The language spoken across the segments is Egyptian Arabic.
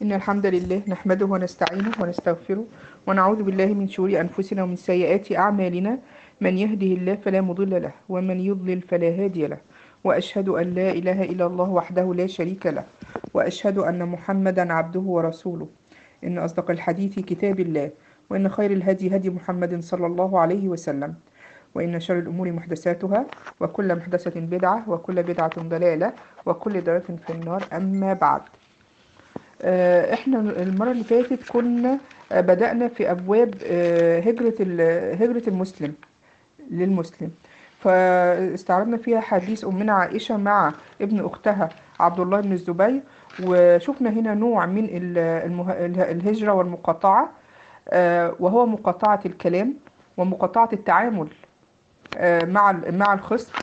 إن الحمد لله نحمده ونستعينه ونستغفره ونعوذ بالله من شرور أنفسنا ومن سيئات أعمالنا من يهده الله فلا مضل له ومن يضلل فلا هادي له وأشهد أن لا إله إلا الله وحده لا شريك له وأشهد أن محمدا عبده ورسوله إن أصدق الحديث كتاب الله وإن خير الهدي هدي محمد صلى الله عليه وسلم وإن شر الأمور محدثاتها وكل محدثة بدعة وكل بدعة ضلالة وكل ضلالة في النار أما بعد آه، احنا المرة اللي فاتت كنا آه، بدأنا في أبواب آه، هجرة ال- هجرة المسلم للمسلم فاستعرضنا فيها حديث أمنا عائشة مع ابن أختها عبد الله بن الزبير وشفنا هنا نوع من ال- المه- اله- الهجرة والمقاطعة آه، وهو مقاطعة الكلام ومقاطعة التعامل آه، مع ال- مع الخصم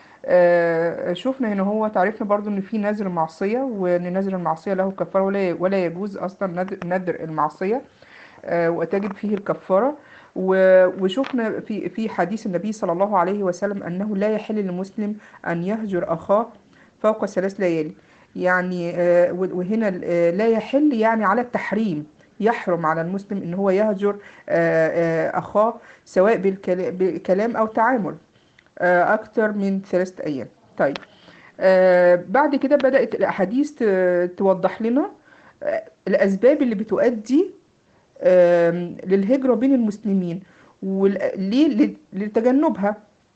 آه، شفنا هنا هو تعرفنا برضو ان في نذر معصية وان نذر المعصية له كفارة ولا ولا يجوز اصلا نذر- نذر المعصية آه، وتجب فيه الكفارة و- وشفنا في في حديث النبي صلى الله عليه وسلم أنه لا يحل للمسلم أن يهجر أخاه فوق ثلاث ليالي يعني آه، و- وهنا آه، لا يحل يعني على التحريم يحرم على المسلم ان هو يهجر آه، آه، اخاه سواء بالكلا- بكلام او تعامل آه، اكتر من ثلاثة ايام طيب آه، بعد كده بدأت الاحاديث ت- توضح لنا آه، الاسباب اللي بتؤدي آم، للهجرة بين المسلمين وليه لتجنبها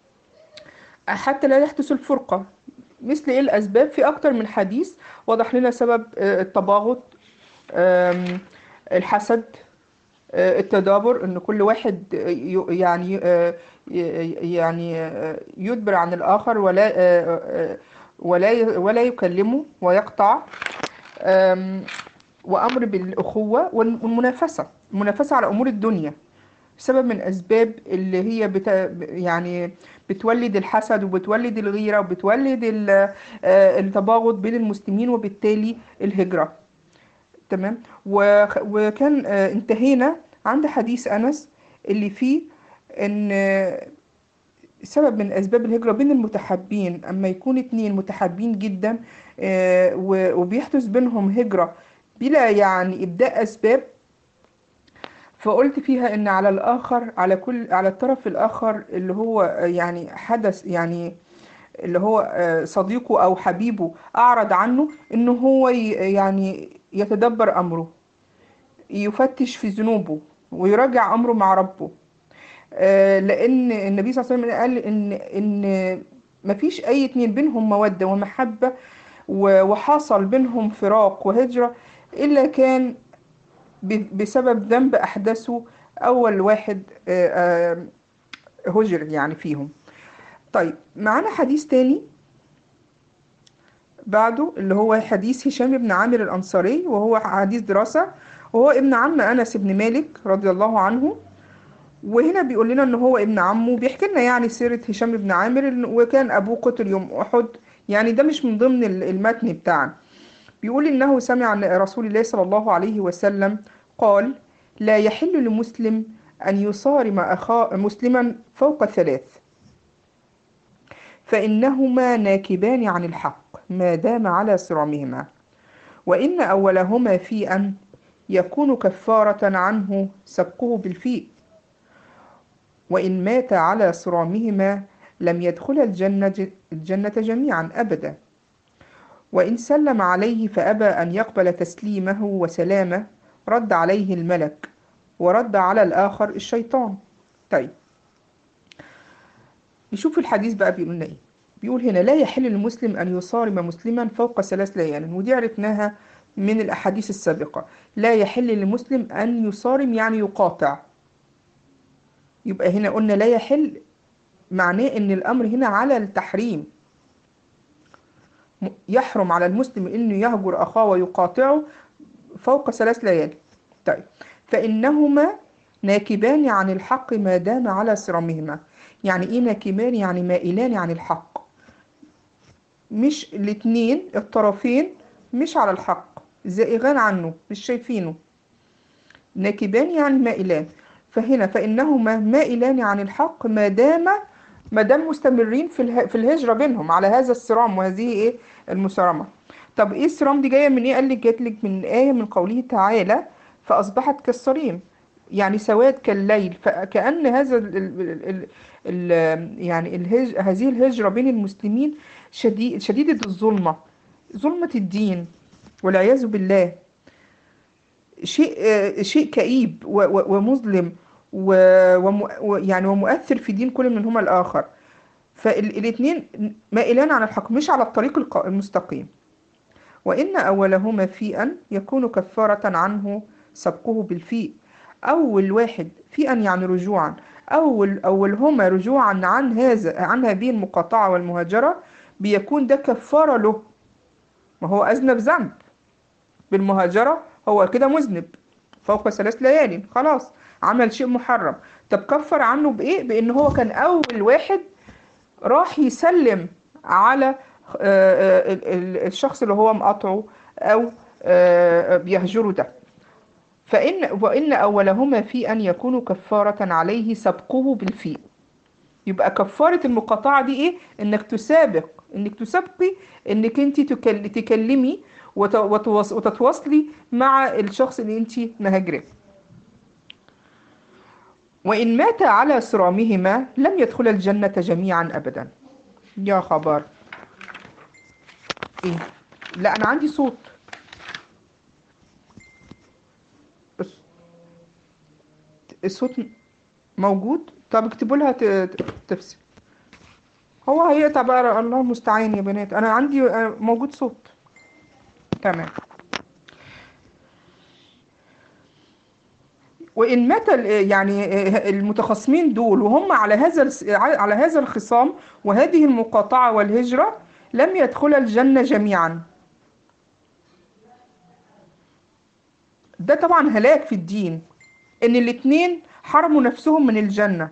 حتى لا يحدث الفرقة مثل ايه الاسباب في اكتر من حديث وضح لنا سبب آه، التباغض آم، الحسد آه، التدابر ان كل واحد ي- يعني آه، ي- يعني آه، يدبر عن الاخر ولا آه، آه، ولا ي- ولا يكلمه ويقطع آم، وامر بالاخوه والمنافسه المنافسه على امور الدنيا سبب من اسباب اللي هي بت... يعني بتولد الحسد وبتولد الغيره وبتولد ال- آه، التباغض بين المسلمين وبالتالي الهجره تمام وخ- وكان آه، انتهينا عند حديث انس اللي فيه ان آه، سبب من اسباب الهجره بين المتحابين اما يكون اتنين متحابين جدا آه، و- وبيحدث بينهم هجره بلا يعني ابداء اسباب فقلت فيها ان على الاخر على كل على الطرف الاخر اللي هو آه، يعني حدث يعني اللي هو آه، صديقه او حبيبه اعرض عنه انه هو ي- يعني يتدبر امره يفتش في ذنوبه ويراجع امره مع ربه آه، لان النبي صلى الله عليه وسلم قال ان ان مفيش اي اتنين بينهم موده ومحبه و- وحصل بينهم فراق وهجره الا كان ب- بسبب ذنب احدثه اول واحد آه، آه، هجر يعني فيهم طيب معانا حديث تاني بعده اللي هو حديث هشام بن عامر الأنصاري وهو حديث دراسة وهو ابن عم أنس بن مالك رضي الله عنه وهنا بيقول لنا ان هو ابن عمه بيحكي لنا يعني سيرة هشام بن عامر إن- وكان ابوه قتل يوم احد يعني ده مش من ضمن ال- المتن بتاعنا بيقول انه سمع عن رسول الله صلى الله عليه وسلم قال لا يحل لمسلم ان يصارم اخاه مسلما فوق ثلاث فإنهما ناكبان عن الحق ما دام على صرامهما وإن أولهما في أن يكون كفارة عنه سبقه بالفيء وإن مات على صرامهما لم يدخل الجنة, الجنة جميعا أبدا وإن سلم عليه فأبى أن يقبل تسليمه وسلامه رد عليه الملك ورد على الآخر الشيطان طيب نشوف الحديث بقى بيقول لنا ايه بيقول هنا لا يحل للمسلم ان يصارم مسلما فوق ثلاث ليال ودي عرفناها من الاحاديث السابقه لا يحل للمسلم ان يصارم يعني يقاطع يبقى هنا قلنا لا يحل معناه ان الامر هنا على التحريم م- يحرم على المسلم انه يهجر اخاه ويقاطعه فوق ثلاث ليالي طيب فانهما ناكبان عن الحق ما دام على صرامهما يعني ايه ناكبان يعني مائلان عن الحق مش الاتنين الطرفين مش على الحق زائغان عنه مش شايفينه ناكبان يعني مائلان فهنا فإنهما مائلان عن الحق ما دام ما دام مستمرين في اله- في الهجرة بينهم على هذا الصرام وهذه ايه المصارمة طب ايه الصرام دي جايه من ايه قال لك جات لك من ايه من قوله تعالى فاصبحت كالصريم يعني سواد كالليل فكأن هذا ال ال ال ال يعني الهج هذه الهجرة بين المسلمين شديد شديدة الظلمة ظلمة الدين والعياذ بالله شيء آه، شيء كئيب و- و- ومظلم و- وم- ويعني ومؤثر في دين كل منهما الآخر فالاثنين مائلان على الحق مش على الطريق الق- المستقيم وإن أولهما فيئا يكون كفارة عنه سبقه بالفيء أول واحد فيئا يعني رجوعا أول أولهما رجوعا عن هذا عن هذه المقاطعة والمهاجرة بيكون ده كفارة له ما هو أذنب ذنب بالمهاجرة هو كده مذنب فوق ثلاث ليال خلاص عمل شيء محرم طب كفر عنه بإيه؟ بإن هو كان أول واحد راح يسلم على آه، آه، ال- ال- الشخص اللي هو مقاطعه أو آه، بيهجره ده فإن وإن أولهما في أن يكونوا كفارة عليه سبقه بالفيء يبقى كفارة المقاطعة دي إيه؟ إنك تسابق إنك تسابقي إنك أنت تكل- تكلمي وت- وتواص- وتتواصلي مع الشخص اللي أنت مهاجراه وإن مات على صرامهما لم يدخل الجنة جميعا أبدا يا خبر إيه؟ لا أنا عندي صوت بس الصوت موجود طب اكتبوا لها ت- ت- تفصل هو هيقطع بقى الله المستعان يا بنات انا عندي آه، موجود صوت تمام وان مات ال- يعني آه، المتخاصمين دول وهم على هذا الس- على هذا الخصام وهذه المقاطعة والهجرة لم يدخل الجنة جميعا ده طبعا هلاك في الدين ان الاتنين حرموا نفسهم من الجنة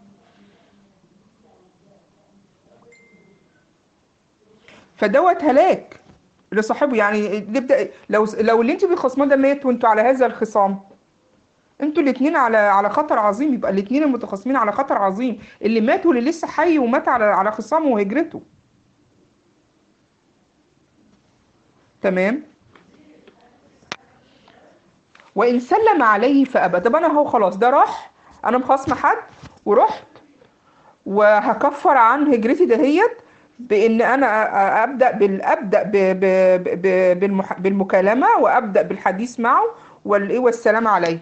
فدوت هلاك لصاحبه يعني نبدأ لو لو اللي انت بتخاصماه ده مات وانتوا على هذا الخصام انتوا الاتنين على على خطر عظيم يبقى الاتنين المتخاصمين على خطر عظيم اللي مات واللي لسه حي ومات على على خصامه وهجرته تمام وان سلم عليه فابى طب انا اهو خلاص ده راح انا مخاصمه حد ورحت وهكفر عن هجرتي دهيت بان انا أ- أ- ابدا بال ابدا ب ب ب بالمح- بالمكالمه وابدا بالحديث معه والايه والسلام عليه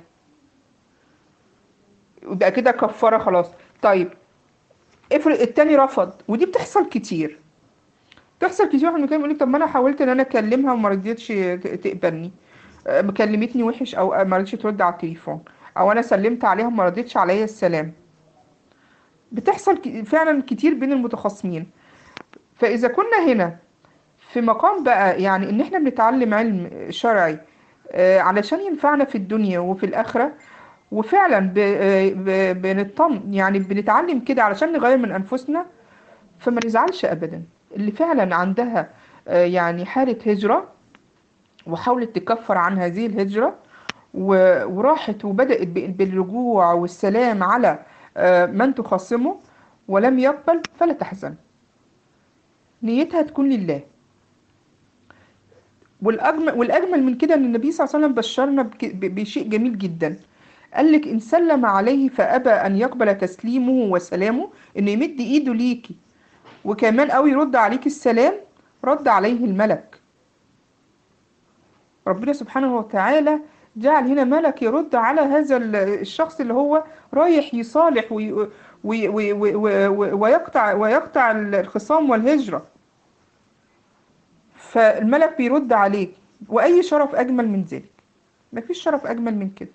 يبقى كده كفاره خلاص طيب افرض التاني رفض ودي بتحصل كتير بتحصل كتير واحد مكلم يقول لك طب ما انا حاولت ان انا اكلمها وما رضيتش ت- تقبلني آه، كلمتني وحش او ما رضيتش ترد على التليفون او انا سلمت عليها وما رضيتش عليا السلام بتحصل ك- فعلا كتير بين المتخاصمين فاذا كنا هنا في مقام بقى يعني ان احنا بنتعلم علم شرعي آه، علشان ينفعنا في الدنيا وفي الاخره وفعلا ب- آه، ب- بنطم يعني بنتعلم كده علشان نغير من انفسنا فما نزعلش ابدا اللي فعلا عندها آه، يعني حاله هجره وحاولت تكفر عن هذه الهجرة و- وراحت وبدأت ب- بالرجوع والسلام على آه، من تخاصمه ولم يقبل فلا تحزن نيتها تكون لله والأجمل, والأجمل من كده أن النبي صلى الله عليه وسلم بشرنا بك- ب- بشيء جميل جدا قال لك إن سلم عليه فأبى أن يقبل تسليمه وسلامه إنه يمد إيده ليكي وكمان أو يرد عليك السلام رد عليه الملك ربنا سبحانه وتعالى جعل هنا ملك يرد على هذا ال- الشخص اللي هو رايح يصالح وي وي وي وي وي ويقطع ويقطع الخصام والهجرة فالملك بيرد عليك وأي شرف أجمل من ذلك مفيش شرف أجمل من كده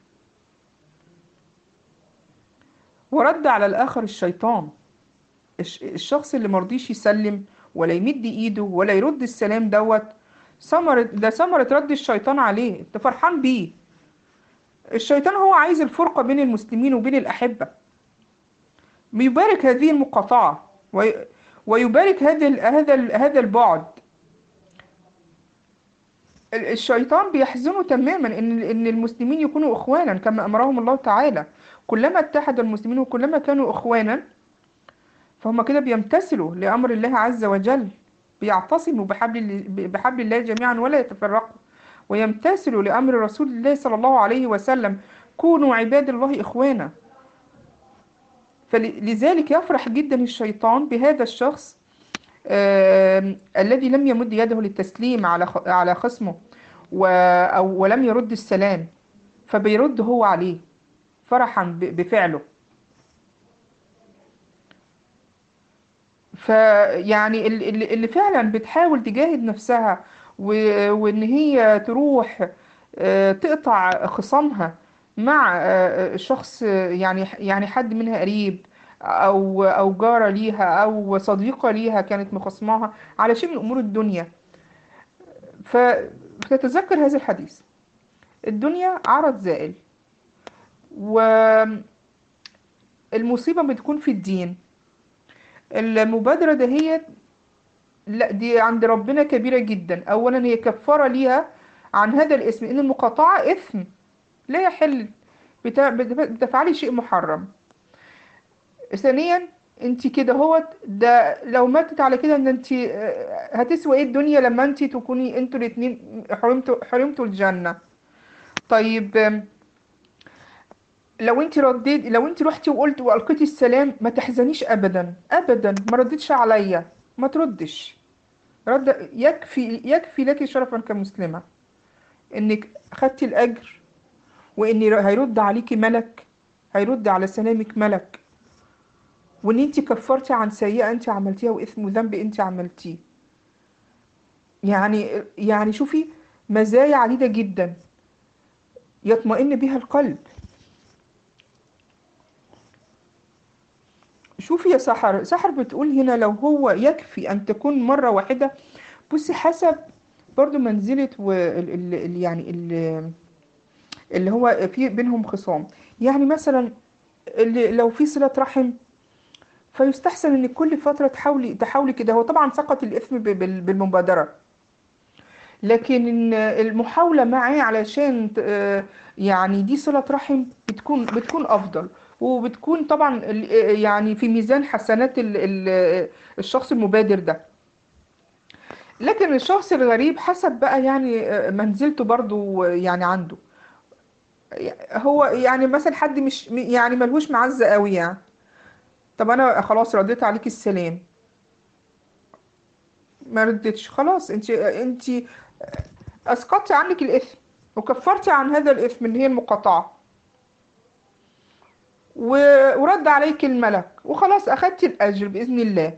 ورد على الآخر الشيطان الش- الشخص اللي مرضيش يسلم ولا يمد إيده ولا يرد السلام دوت ثمرة ده ثمرة رد الشيطان عليه انت فرحان بيه الشيطان هو عايز الفرقة بين المسلمين وبين الأحبة بيبارك هذه المقاطعة وي- ويبارك هذا ال- هذا ال- هذا البعد ال- الشيطان بيحزنه تماما ان ان المسلمين يكونوا اخوانا كما امرهم الله تعالى كلما اتحد المسلمين وكلما كانوا اخوانا فهم كده بيمتثلوا لامر الله عز وجل بيعتصموا بحبل ال- بحبل الله جميعا ولا يتفرقوا ويمتثلوا لأمر رسول الله صلى الله عليه وسلم كونوا عباد الله إخوانا فلذلك يفرح جدا الشيطان بهذا الشخص آم، الذي لم يمد يده للتسليم على خ- على خصمه و أو ولم يرد السلام فبيرد هو عليه فرحا ب- بفعله فيعني ال- ال- اللي فعلا بتحاول تجاهد نفسها و- وان هي تروح آه، تقطع خصامها مع آه، شخص آه، يعني يعني حد منها قريب او او جارة ليها او صديقة ليها كانت مخصماها على شيء من امور الدنيا ف- فتتذكر هذا الحديث الدنيا عرض زائل والمصيبة بتكون في الدين المبادرة دهيت لا دي عند ربنا كبيرة جدا أولا هي كفارة ليها عن هذا الاسم إن المقاطعة إثم لا يحل بتا- بت- بتفعلي شيء محرم ثانيا انت كده هو ده لو ماتت على كده ان انت آه، هتسوى ايه الدنيا لما انت تكوني انتوا الاتنين حرمتوا حرمتوا الجنة طيب آم، لو انت رديت لو انت رحتي وقلت والقيتي السلام ما تحزنيش ابدا ابدا ما ردتش عليا ما تردش رد يكفي يكفي لك شرفا كمسلمة انك خدتي الاجر وان هيرد عليكي ملك هيرد على سلامك ملك وان انت كفرتي عن سيئة انت عملتيها واثم وذنب انت عملتيه يعني يعني شوفي مزايا عديدة جدا يطمئن بها القلب شوفي يا سحر سحر بتقول هنا لو هو يكفي أن تكون مرة واحدة بصي حسب برضو منزلة و ال ال ال- يعني ال اللي هو في بينهم خصام يعني مثلا اللي لو في صلة رحم فيستحسن ان كل فترة تحاولي تحاولي كده هو طبعا سقط الإثم ب- بال- بالمبادرة لكن إن المحاولة معاه علشان ت- آه، يعني دي صلة رحم بتكون بتكون أفضل وبتكون طبعا ال- آه، يعني في ميزان حسنات ال- ال- الشخص المبادر ده لكن الشخص الغريب حسب بقى يعني آه، منزلته برضو يعني عنده هو يعني مثلا حد مش يعني ملهوش معزة قوي يعني طب انا خلاص رديت عليك السلام ما ردتش خلاص انت انت اسقطتي عنك الاثم وكفرتي عن هذا الاثم اللي هي المقاطعة و- ورد عليك الملك وخلاص اخدتي الاجر باذن الله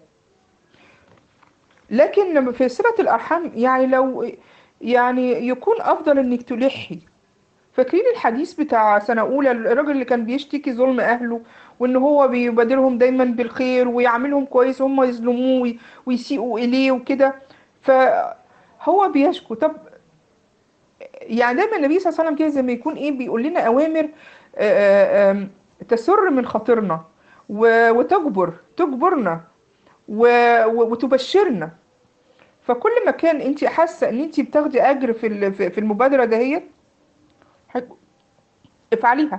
لكن لما في صلة الارحام يعني لو يعني يكون افضل انك تلحي فاكرين الحديث بتاع سنة أولى الراجل اللي كان بيشتكي ظلم أهله وإن هو بيبادرهم دايما بالخير ويعاملهم كويس وهم يظلموه وي- ويسيئوا إليه وكده فهو بيشكو طب يعني دايما النبي صلى الله عليه وسلم كده زي ما يكون إيه بيقول لنا أوامر آه، آم، تسر من خاطرنا و- وتجبر تجبرنا و- و- وتبشرنا فكل ما كان انت حاسه ان انت بتاخدي اجر في ال- في في المبادره دهيت هيك- افعليها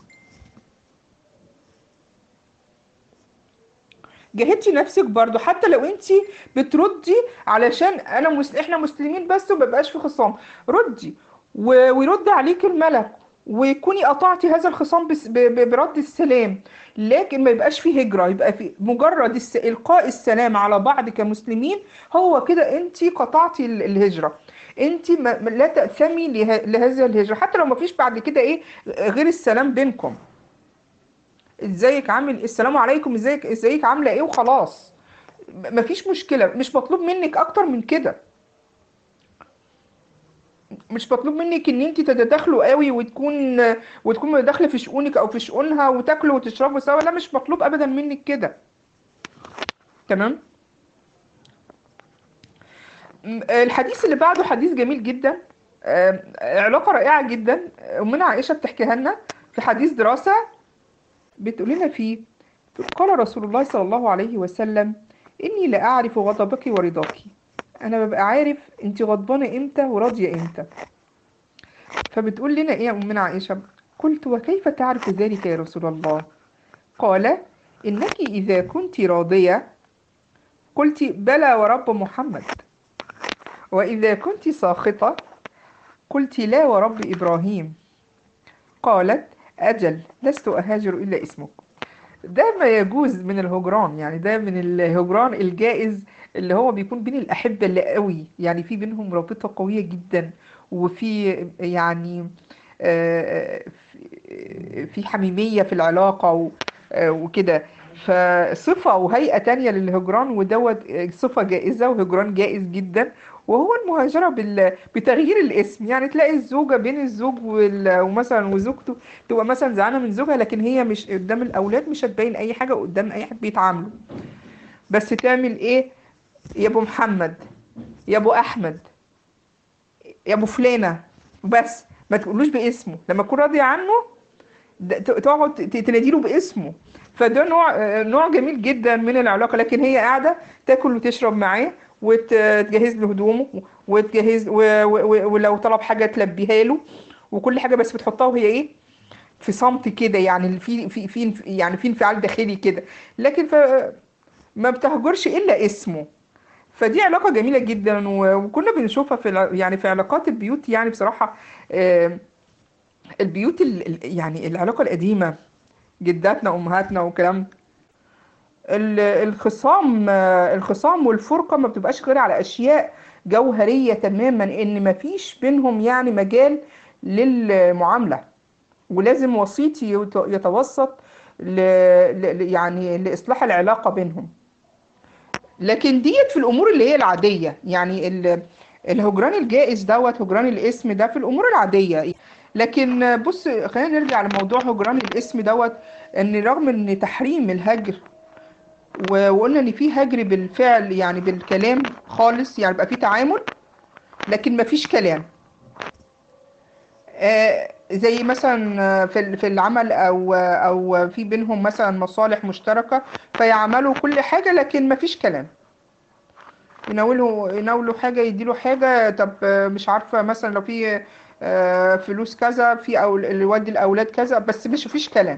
جاهدتي نفسك برضو حتى لو انت بتردي علشان انا مس... احنا مسلمين بس ومبقاش في خصام ردي و... ويرد عليك الملك ويكوني قطعتي هذا الخصام بس... ب... ب... برد السلام لكن ما يبقاش فيه هجرة يبقى في مجرد الس... إلقاء السلام على بعض كمسلمين هو كده انت قطعتي ال- الهجرة انت ما... ما- لا تأثمي له... لهذا الهجرة حتى لو ما فيش بعد كده ايه غير السلام بينكم ازيك عامل السلام عليكم ازيك ازيك عامله ايه وخلاص م- مفيش مشكله مش مطلوب منك اكتر من كده مش مطلوب منك ان انت تتداخلوا قوي وتكون وتكون داخله في شؤونك او في شؤونها وتاكلوا وتشربوا سوا لا مش مطلوب ابدا منك كده تمام م- الحديث اللي بعده حديث جميل جدا آم، علاقه رائعه جدا امنا عائشه بتحكيها لنا في حديث دراسه بتقول لنا فيه قال رسول الله صلى الله عليه وسلم إني لأعرف غضبك ورضاك أنا ببقى عارف أنت غضبانة إمتى وراضية إمتى فبتقول لنا إيه يا أمنا عائشة قلت وكيف تعرف ذلك يا رسول الله قال إنك إذا كنت راضية قلت بلى ورب محمد وإذا كنت ساخطة قلت لا ورب إبراهيم قالت أجل لست أهاجر إلا اسمك ده ما يجوز من الهجران يعني ده من الهجران الجائز اللي هو بيكون بين الأحبة اللي قوي يعني في بينهم رابطة قوية جدا وفي يعني آه، في- في حميمية في العلاقة و- آه، وكده فصفة وهيئة تانية للهجران ودوت صفة جائزة وهجران جائز جدا وهو المهاجرة بال... بتغيير الاسم يعني تلاقي الزوجة بين الزوج وال... ومثلا وزوجته تبقى مثلا زعلانة من زوجها لكن هي مش قدام الأولاد مش هتبين أي حاجة قدام أي حد بيتعاملوا بس تعمل إيه يا أبو محمد يا أبو أحمد يا أبو فلانة بس ما تقولوش باسمه لما تكون راضية عنه ده- ت- تقعد ت- تناديله باسمه فده نوع آه، نوع جميل جدا من العلاقه لكن هي قاعده تاكل وتشرب معاه وتجهز له هدومه وتجهز و- و- و- ولو طلب حاجه تلبيها له وكل حاجه بس بتحطها وهي ايه في صمت كده يعني في في في يعني في انفعال داخلي كده لكن ف ما بتهجرش الا اسمه فدي علاقه جميله جدا و- وكنا بنشوفها في الع- يعني في علاقات البيوت يعني بصراحه آه، البيوت ال- ال- يعني العلاقه القديمه جداتنا امهاتنا وكلام ال- الخصام آه، الخصام والفرقه ما بتبقاش غير على اشياء جوهريه تماما ان ما فيش بينهم يعني مجال للمعامله ولازم وسيط يت- يتوسط ل... ل... يعني لاصلاح العلاقه بينهم لكن ديت في الامور اللي هي العاديه يعني ال... الهجران الجائز دوت هجران الاسم ده في الامور العاديه لكن بص خلينا نرجع لموضوع هجران الاسم دوت ان رغم ان تحريم الهجر و- وقلنا ان في هجر بالفعل يعني بالكلام خالص يعني بقى في تعامل لكن مفيش كلام آه، زي مثلا آه، في ال- في العمل او او في بينهم مثلا مصالح مشتركة فيعملوا كل حاجة لكن مفيش كلام يناولوا يناولوا حاجة يديله حاجة طب آه، مش عارفة مثلا لو في آه، فلوس كذا في او يودي الاولاد كذا بس مش فيش كلام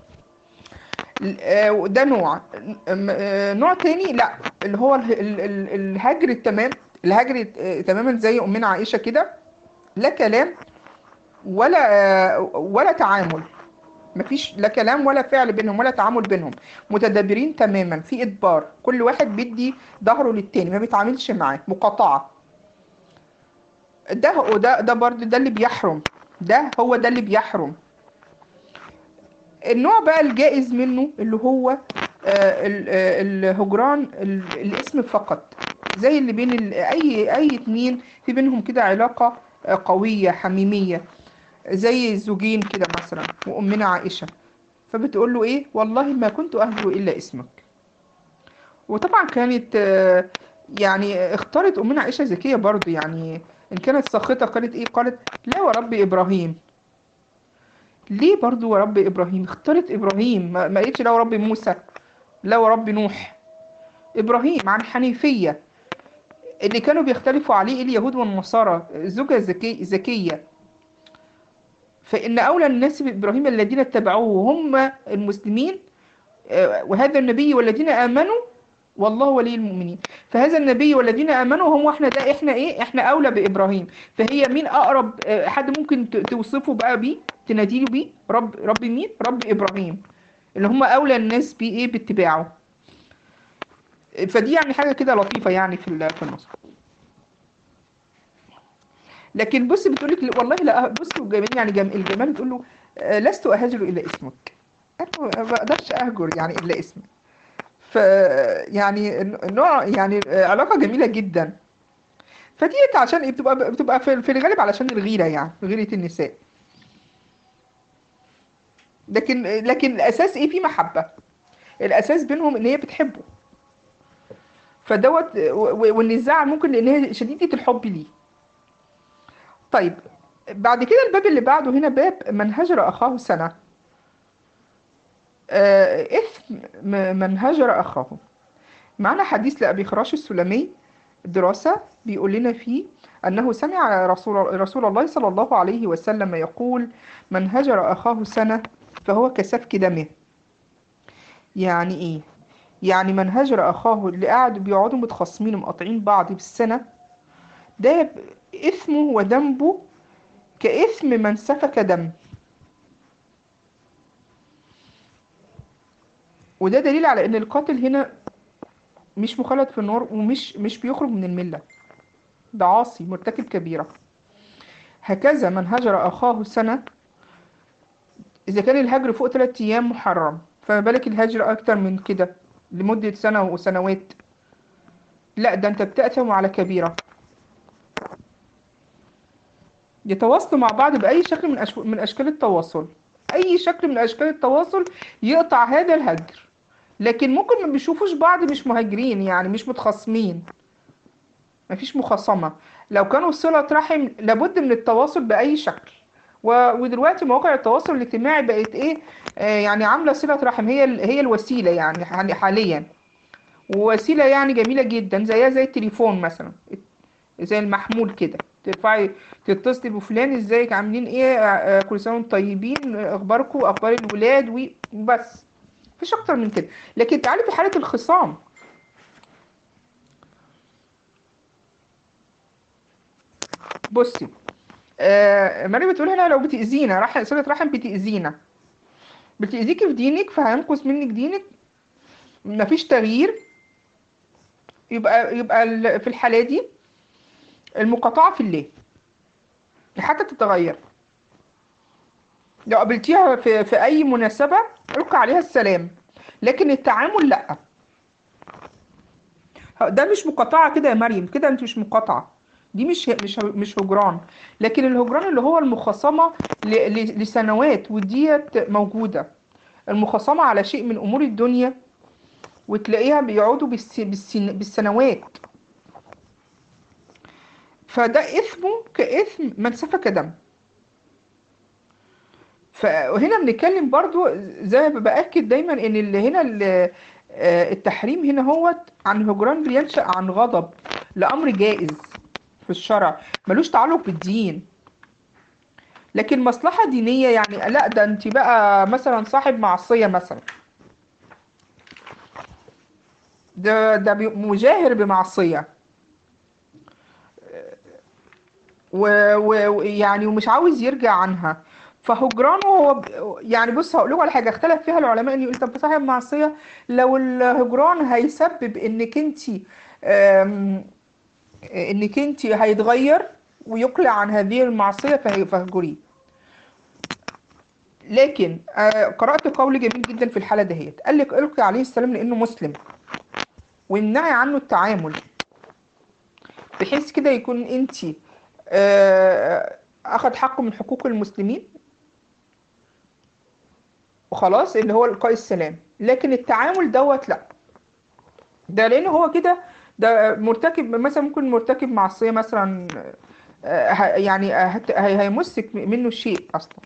آه، ده نوع م- آه، نوع تاني لا اللي هو ال- ال- ال- الهجر التمام الهجر آه، تماما زي امنا عائشة كده لا كلام ولا آه، ولا تعامل مفيش لا كلام ولا فعل بينهم ولا تعامل بينهم متدابرين تماما في ادبار كل واحد بيدي ظهره للتاني ما بيتعاملش معاه مقاطعة ده وده ده برضه ده اللي بيحرم ده هو ده اللي بيحرم النوع بقى الجائز منه اللي هو آه، ال- آه، الهجران ال- الاسم فقط زي اللي بين ال- اي اي اتنين في بينهم كده علاقة آه، قوية حميمية زي الزوجين كده مثلا وامنا عائشة فبتقول له ايه والله ما كنت اهجو الا اسمك وطبعا كانت آه، يعني اختارت امنا عائشة ذكية برضو يعني ان كانت ساخطة قالت ايه قالت لا ورب ابراهيم ليه برضو ورب ابراهيم اختارت ابراهيم ما ما قالتش لا ورب موسى لا ورب نوح ابراهيم عن حنيفية اللي كانوا بيختلفوا عليه اليهود والنصارى زوجة ذكي ذكية فإن أولى الناس بإبراهيم الذين اتبعوه وهم المسلمين آه، وهذا النبي والذين آمنوا والله ولي المؤمنين فهذا النبي والذين آمنوا هم احنا ده احنا ايه احنا أولى بإبراهيم فهي مين أقرب آه، حد ممكن ت- توصفه بقى بيه تناديله بيه رب رب مين رب إبراهيم اللي هم أولى الناس بيه ايه باتباعه فدي يعني حاجة كده لطيفة يعني في ال- في النص لكن بص بتقول لك والله لا بص الجمال يعني جم الجمال بتقول له آه، لست اهاجر الا اسمك انا ما بقدرش اهجر يعني الا اسمك ف يعني نوع يعني آه، علاقه جميله جدا فديت عشان ايه بتبقى بتبقى في في الغالب علشان الغيره يعني غيره النساء لكن لكن الاساس ايه في محبه الاساس بينهم ان هي بتحبه فدوت و- و- والنزاع ممكن لان هي شديده الحب ليه طيب بعد كده الباب اللي بعده هنا باب من هجر أخاه سنة آه، إثم م- من هجر أخاه معنا حديث لأبي خراش السلمي دراسة بيقول لنا فيه أنه سمع رسول, رسول الله صلى الله عليه وسلم يقول من هجر أخاه سنة فهو كسفك دمه يعني إيه؟ يعني من هجر أخاه اللي قاعد بيقعدوا متخاصمين ومقاطعين بعض بالسنة ده ب- إثمه وذنبه كإثم من سفك دم وده دليل على إن القاتل هنا مش مخلد في النار ومش مش بيخرج من الملة ده عاصي مرتكب كبيرة هكذا من هجر أخاه سنة إذا كان الهجر فوق ثلاثة أيام محرم فما بالك الهجر أكتر من كده لمدة سنة وسنوات لا ده أنت بتأثم على كبيرة يتواصلوا مع بعض بأي شكل من أشو... من أشكال التواصل أي شكل من أشكال التواصل يقطع هذا الهجر لكن ممكن ما بيشوفوش بعض مش مهاجرين يعني مش متخاصمين مفيش مخاصمة لو كانوا صلة رحم لابد من التواصل بأي شكل و... ودلوقتي مواقع التواصل الاجتماعي بقت ايه آه يعني عاملة صلة رحم هي ال... هي الوسيلة يعني حال- حاليا ووسيلة يعني جميلة جدا زيها زي التليفون مثلا زي المحمول كده ترفعي تتصلي بفلان ازيك عاملين ايه آه، آه، كل سنة وانتم طيبين آه، اخباركم اخبار الولاد وبس مفيش اكتر من كده لكن تعالي في حالة الخصام بصي آه مريم بتقول هنا لو بتأذينا راح صلة رحم بتأذينا بتأذيكي في دينك فهينقص منك دينك مفيش تغيير يبقى يبقى ال- في الحالة دي المقاطعة في الله حتى تتغير لو قابلتيها في, في أي مناسبة القي عليها السلام لكن التعامل لأ ده مش مقاطعة كده يا مريم كده انت مش مقاطعة دي مش مش مش هجران لكن الهجران اللي هو المخاصمة ل- ل- لسنوات وديت موجودة المخاصمة على شيء من أمور الدنيا وتلاقيها بيقعدوا بالس- بالسن- بالسنوات فده إثمه كإثم من سفك دم فهنا بنتكلم برضو زي ما بأكد دايما ان اللي هنا ال- آه، التحريم هنا هو عن هجران بينشأ عن غضب لأمر جائز في الشرع ملوش تعلق بالدين لكن مصلحة دينية يعني لا ده انت بقى مثلا صاحب معصية مثلا ده ده بي- مجاهر بمعصية و- و- ويعني ومش عاوز يرجع عنها فهجرانه هو ب- يعني بص هقول لكم على حاجه اختلف فيها العلماء ان يقول طب صاحب معصيه لو الهجران هيسبب انك انت انك انت هيتغير ويقلع عن هذه المعصيه فهي- فاهجريه لكن آه، قرات قول جميل جدا في الحاله دهيت قال لك القي عليه السلام لانه مسلم وامنعي عنه التعامل بحيث كده يكون انت اخذ حقه من حقوق المسلمين وخلاص اللي هو القاء السلام لكن التعامل دوت لا ده لان هو كده ده مرتكب مثلا ممكن مرتكب معصيه مثلا آه، ه- يعني هت- هي- هيمسك منه شيء اصلا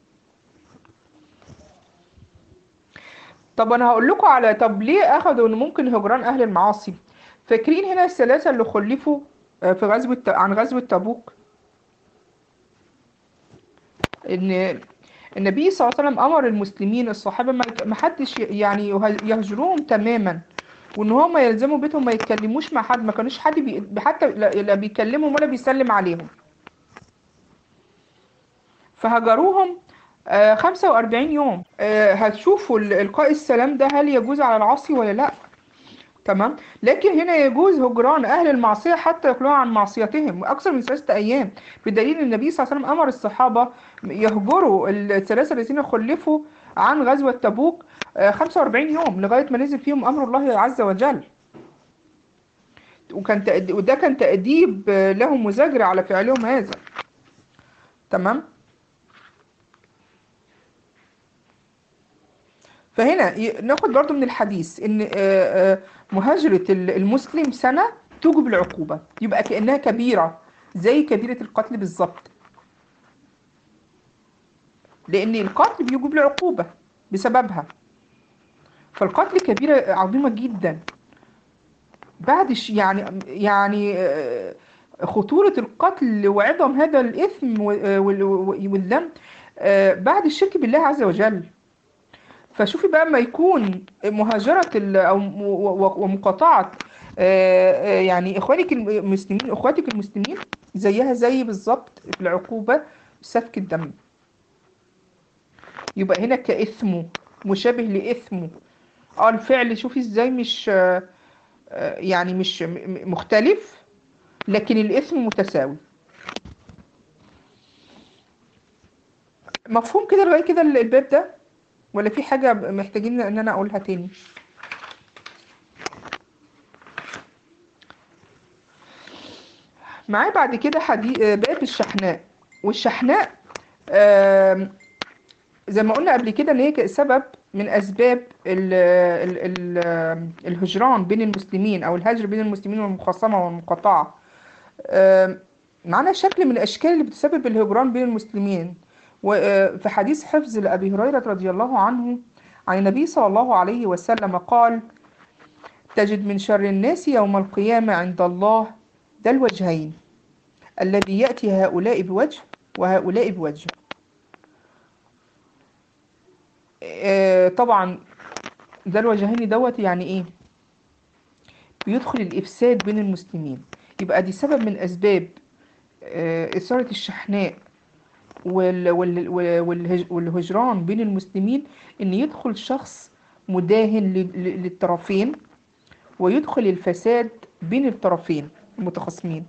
طب انا هقول لكم على طب ليه اخذوا ان ممكن هجران اهل المعاصي فاكرين هنا الثلاثه اللي خلفوا آه، في غزوه عن غزوه تبوك ان النبي صلى الله عليه وسلم امر المسلمين الصحابه ما ما حدش يعني يهل- يهجروهم تماما وان هم يلزموا بيتهم ما يتكلموش مع حد ما كانوش حد بي حتى لا لا بيكلمهم ولا بيسلم عليهم فهجروهم آه 45 يوم آه هتشوفوا ال- القاء السلام ده هل يجوز على العاصي ولا لا تمام لكن هنا يجوز هجران اهل المعصيه حتى يقلعوا عن معصيتهم اكثر من ثلاثه ايام بدليل ان النبي صلى الله عليه وسلم امر الصحابه يهجروا الثلاثه الذين خلفوا عن غزوه تبوك آه، 45 يوم لغايه ما نزل فيهم امر الله عز وجل وكان تأدي وده كان تأديب آه، لهم وزجر على فعلهم هذا تمام فهنا ي- ناخد برضو من الحديث ان آه، آه، مهاجرة ال- المسلم سنة توجب العقوبة يبقى كأنها كبيرة زي كبيرة القتل بالظبط لأن القتل بيوجب العقوبة بسببها فالقتل كبيرة عظيمة جدا بعد ش- يعني يعني آه، خطورة القتل وعظم هذا الإثم و- وال- والذنب آه، بعد الشرك بالله عز وجل فشوفي بقى ما يكون مهاجرة ال- أو م- و- و- ومقاطعة آه، آه، يعني إخوانك المسلمين إخواتك المسلمين زيها زي بالظبط في العقوبة سفك الدم يبقى هنا كإثمه مشابه لإثمه اه الفعل شوفي ازاي مش آه، آه، يعني مش م- م- مختلف لكن الإثم متساوي مفهوم كده لغاية كده الباب ده ولا في حاجة محتاجين ان انا اقولها تاني معايا بعد كده حدي... آه، باب الشحناء والشحناء آم، زي ما قلنا قبل كده ان هي سبب من اسباب ال... ال... ال... آم، الهجران بين المسلمين او الهجر بين المسلمين والمخاصمة والمقاطعة آم، معانا شكل من الاشكال اللي بتسبب الهجران بين المسلمين وفي حديث حفظ لأبي هريرة رضي الله عنه عن النبي صلى الله عليه وسلم قال تجد من شر الناس يوم القيامة عند الله ذا الوجهين الذي يأتي هؤلاء بوجه وهؤلاء بوجه آه، طبعا ذا الوجهين دوت يعني ايه بيدخل الإفساد بين المسلمين يبقى دي سبب من أسباب آه، إثارة الشحناء وال- وال- وال- والهج- والهجران بين المسلمين ان يدخل شخص مداهن ل- ل- للطرفين ويدخل الفساد بين الطرفين المتخاصمين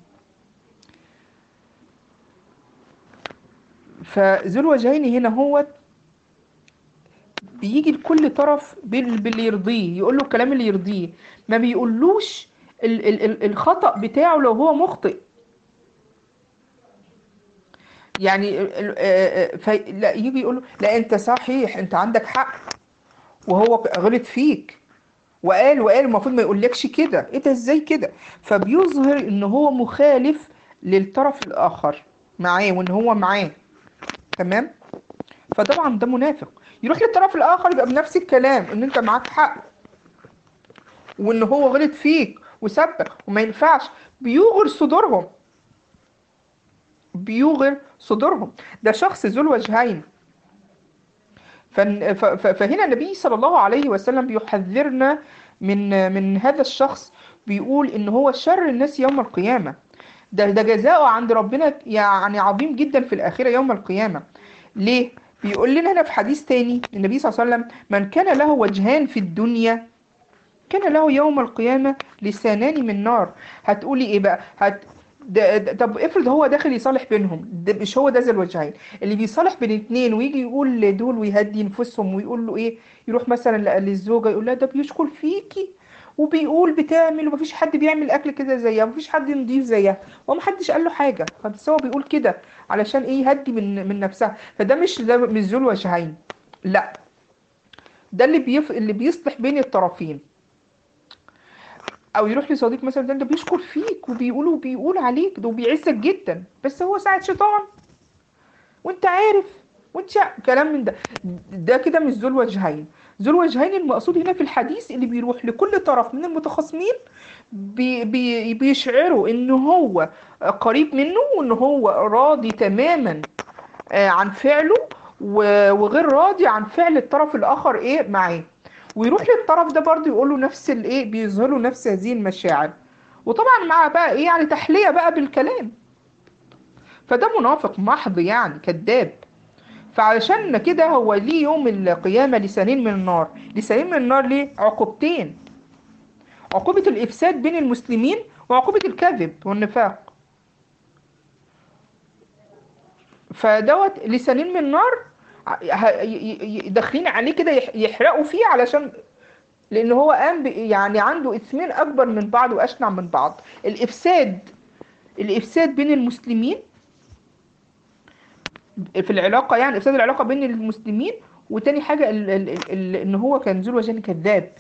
فذو الوجهين هنا هو بيجي لكل طرف بال- باللي يرضيه يقول له الكلام اللي يرضيه ما بيقولوش ال- ال- ال- الخطأ بتاعه لو هو مخطئ يعني ال- ال- آه، آه، في لا يجي يقول له لا انت صحيح انت عندك حق وهو غلط فيك وقال وقال المفروض ما يقولكش كده ايه ده ازاي كده فبيظهر ان هو مخالف للطرف الاخر معاه وان هو معاه تمام فطبعا ده منافق يروح للطرف الاخر يبقى بنفس الكلام ان انت معاك حق وان هو غلط فيك وسبك وما ينفعش بيوغر صدورهم بيوغر صدورهم ده شخص ذو الوجهين فن- ف- ف- فهنا النبي صلى الله عليه وسلم بيحذرنا من من هذا الشخص بيقول ان هو شر الناس يوم القيامة ده ده جزاؤه عند ربنا يعني عظيم جدا في الآخرة يوم القيامة ليه؟ بيقول لنا هنا في حديث تاني النبي صلى الله عليه وسلم من كان له وجهان في الدنيا كان له يوم القيامة لسانان من نار هتقولي ايه بقى هت ده ده طب افرض هو داخل يصالح بينهم ده مش هو ده ذا الوجهين اللي بيصالح بين اتنين ويجي يقول لدول ويهدي نفوسهم ويقول له ايه يروح مثلا ل- للزوجة يقول لها ده بيشكر فيكي وبيقول بتعمل ومفيش حد بيعمل اكل كده زيها ومفيش حد نضيف زيها ومحدش قال له حاجة بس هو بيقول كده علشان ايه يهدي من من نفسها فده مش ده مش ذو الوجهين لا ده اللي بيف... اللي بيصلح بين الطرفين او يروح لصديق مثلا ده ده بيشكر فيك وبيقول وبيقول عليك ده وبيعزك جدا بس هو ساعة شيطان وانت عارف وانت شا- كلام من ده ده كده مش ذو الوجهين ذو الوجهين المقصود هنا في الحديث اللي بيروح لكل طرف من المتخاصمين بي بي بيشعروا ان هو قريب منه وان هو راضي تماما آه، عن فعله و- وغير راضي عن فعل الطرف الاخر ايه معاه ويروح للطرف ده برضه يقول له نفس الايه بيظهر له نفس هذه المشاعر وطبعا مع بقى ايه يعني تحلية بقى بالكلام فده منافق محض يعني كذاب فعلشان كده هو ليه يوم القيامة لسانين من النار لسانين من النار ليه عقوبتين عقوبة الإفساد بين المسلمين وعقوبة الكذب والنفاق فدوت لسانين من نار ع- ه- ي- ي- داخلين عليه كده يح- يحرقوا فيه علشان لان هو قام ب- يعني عنده اثمين اكبر من بعض واشنع من بعض الافساد الافساد بين المسلمين في العلاقه يعني افساد العلاقه بين المسلمين وتاني حاجه ال ال ال ال ان هو كان ذو الوجهين كذاب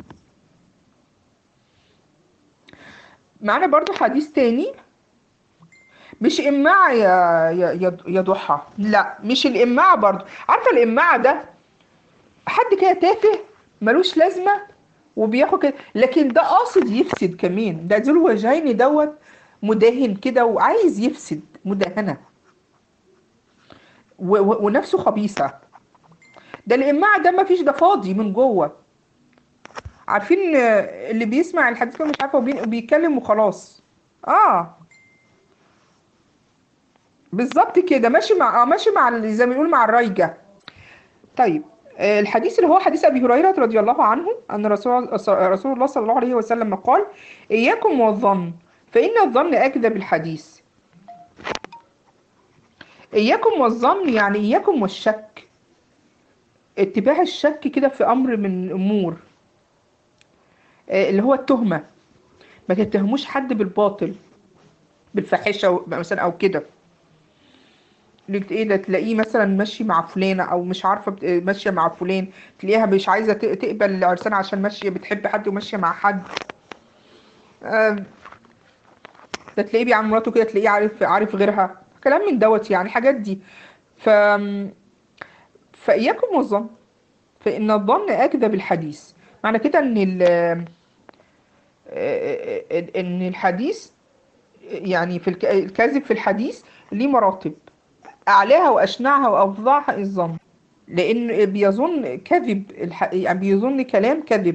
معانا برضو حديث تاني مش إماعة يا يا يا يا ضحى لا مش الإماعة برضو عارفة الإماعة ده حد كده تافه ملوش لازمة وبياخد كده لكن ده قاصد يفسد كمان ده ذو الوجهين دوت مداهن كده وعايز يفسد مداهنة و- و- ونفسه خبيثة ده الإماع ده مفيش ده فاضي من جوه عارفين آه، اللي بيسمع الحديث كده مش عارفه وبي- وبيتكلم وخلاص اه بالظبط كده ماشي مع اه ماشي مع ال- زي ما بنقول مع الرايجة طيب آه، الحديث اللي هو حديث ابي هريره رضي الله عنه ان رسول رسول الله صلى الله عليه وسلم قال اياكم والظن فان الظن اكذب الحديث اياكم والظن يعني اياكم والشك اتباع الشك كده في امر من الامور آه، اللي هو التهمه ما تتهموش حد بالباطل بالفاحشه مثلا او كده لقيت ايه ده تلاقيه مثلا ماشي مع فلانة او مش عارفة بت- ماشية مع فلان تلاقيها مش عايزة ت- تقبل العرسان عشان ماشية بتحب حد وماشية مع حد آم، ده تلاقيه بيعمل مراته كده تلاقيه عارف عارف غيرها كلام من دوت يعني الحاجات دي ف فإياكم والظن فإن الظن أكذب الحديث معنى كده إن ال إن الحديث يعني في الك- الكذب في الحديث ليه مراتب أعلاها وأشنعها وأفظعها الظن لأن بيظن كذب الح... يعني بيظن كلام كذب